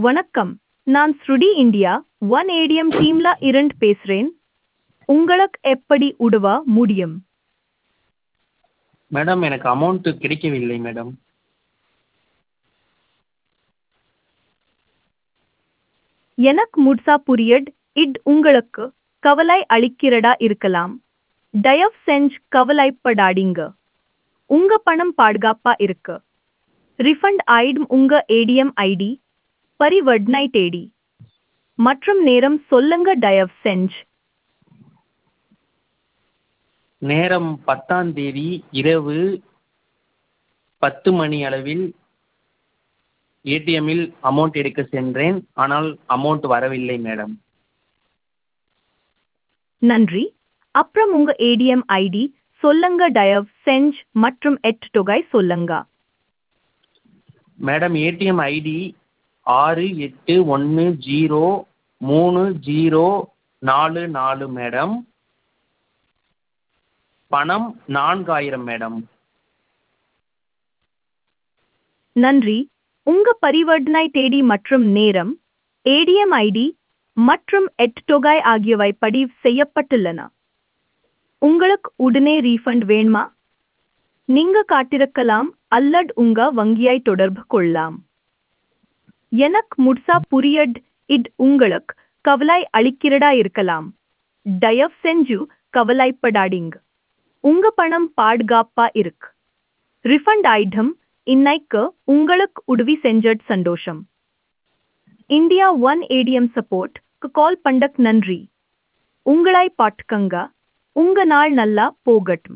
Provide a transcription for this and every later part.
வணக்கம் நான் ஸ்ருடி இந்தியா ஒன் ஏடிஎம் டீம்ல இருந்து பேசுறேன் உங்களுக்கு எப்படி உதவ முடியும் மேடம் எனக்கு அமௌண்ட்டு கிடைக்கவில்லை மேடம் எனக்கு முழுசா புரியட் இட் உங்களுக்கு கவலை அளிக்கிறதா இருக்கலாம் தயவு செஞ்சு கவலைப்படாதீங்க உங்க பணம் பாதுகாப்பா இருக்கு ரிஃபண்ட் ஆயிடும் உங்க ஏடிஎம் ஐடி பரிவர்த்தனை தேடி மற்றும் நேரம் சொல்லுங்க தயவு செஞ்சு நேரம் பத்தாம் தேதி இரவு பத்து மணி அளவில் ஏடிஎம்மில் அமௌண்ட் எடுக்க சென்றேன் ஆனால் அமௌண்ட் வரவில்லை மேடம் நன்றி அப்புறம் உங்க ஏடிஎம் ஐடி சொல்லுங்க தயவு செஞ்சு மற்றும் எட்டு தொகை சொல்லுங்க மேடம் ஏடிஎம் ஐடி ஆறு எட்டு ஒன்று ஜீரோ மூணு ஜீரோ நாலு நாலு மேடம் பணம் நான்காயிரம் மேடம் நன்றி உங்க பரிவர்த்தனை தேதி மற்றும் நேரம் ஏடிஎம் ஐடி மற்றும் எட்டு தொகை ஆகியவை பதிவு செய்யப்பட்டுள்ளன உங்களுக்கு உடனே ரீஃபண்ட் வேணுமா நீங்க காட்டிருக்கலாம் அல்லது உங்க வங்கியை தொடர்பு கொள்ளலாம் எனக்கு முழுசா புரியட் இது உங்களுக்கு கவலை அளிக்கிறதா இருக்கலாம் தயவு செஞ்சு கவலைப்படாதீங்க உங்க பணம் பாதுகாப்பா இருக்கு ரிஃபண்ட் ஐட்டம் இன்னைக்கு உங்களுக்கு உதவி செஞ்சது சந்தோஷம் India one ATM support call பண்டக் நன்றி உங்களை பாட்டுக்கங்க உங்க நாள் நல்லா போகட்டும்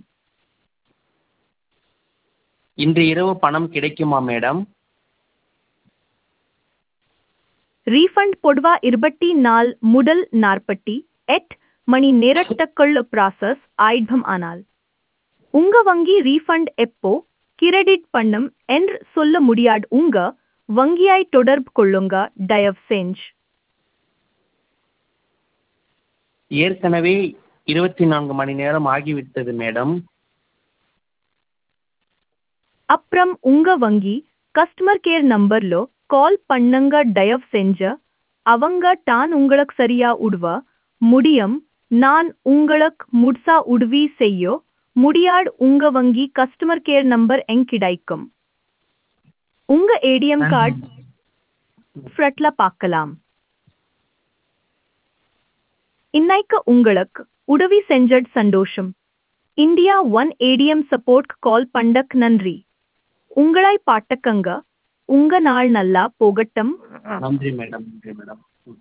இன்று இரவு பணம் கிடைக்குமா மேடம் ரீஃபண்ட் பொதுவா இருபத்தி நாள் முதல் நாற்பத்தி எட் மணி நேரத்துக்குள்ள ப்ராசஸ் ஆயிடும் ஆனால் உங்க வங்கி ரீஃபண்ட் எப்போ கிரெடிட் பண்ணும் என்று சொல்ல முடியாது உங்க வங்கியை தொடர்பு கொள்ளுங்க தயவு செஞ்சு ஏற்கனவே இருபத்தி நான்கு மணி நேரம் ஆகிவிட்டது மேடம் அப்புறம் உங்க வங்கி கஸ்டமர் கேர் நம்பர்ல கால் பண்ணுங்க தயவு செஞ்ச அவங்க தான் உங்களுக்கு சரியா உதவ முடியும் நான் உங்களுக்கு முழுசா உதவி செய்ய முடியாது உங்க வங்கி கஸ்டமர் கேர் நம்பர் எங்க கிடைக்கும் உங்க ஏடிஎம் கார்டு ஃப்ரட்ல பார்க்கலாம் இன்னைக்கு உங்களுக்கு உதவி செஞ்சது சந்தோஷம் India one ATM support call பண்டக் நன்றி உங்களை பாட்டக்கங்க உங்க நாள் நல்லா போகட்டும் நன்றி மேடம் நன்றி மேடம் ம்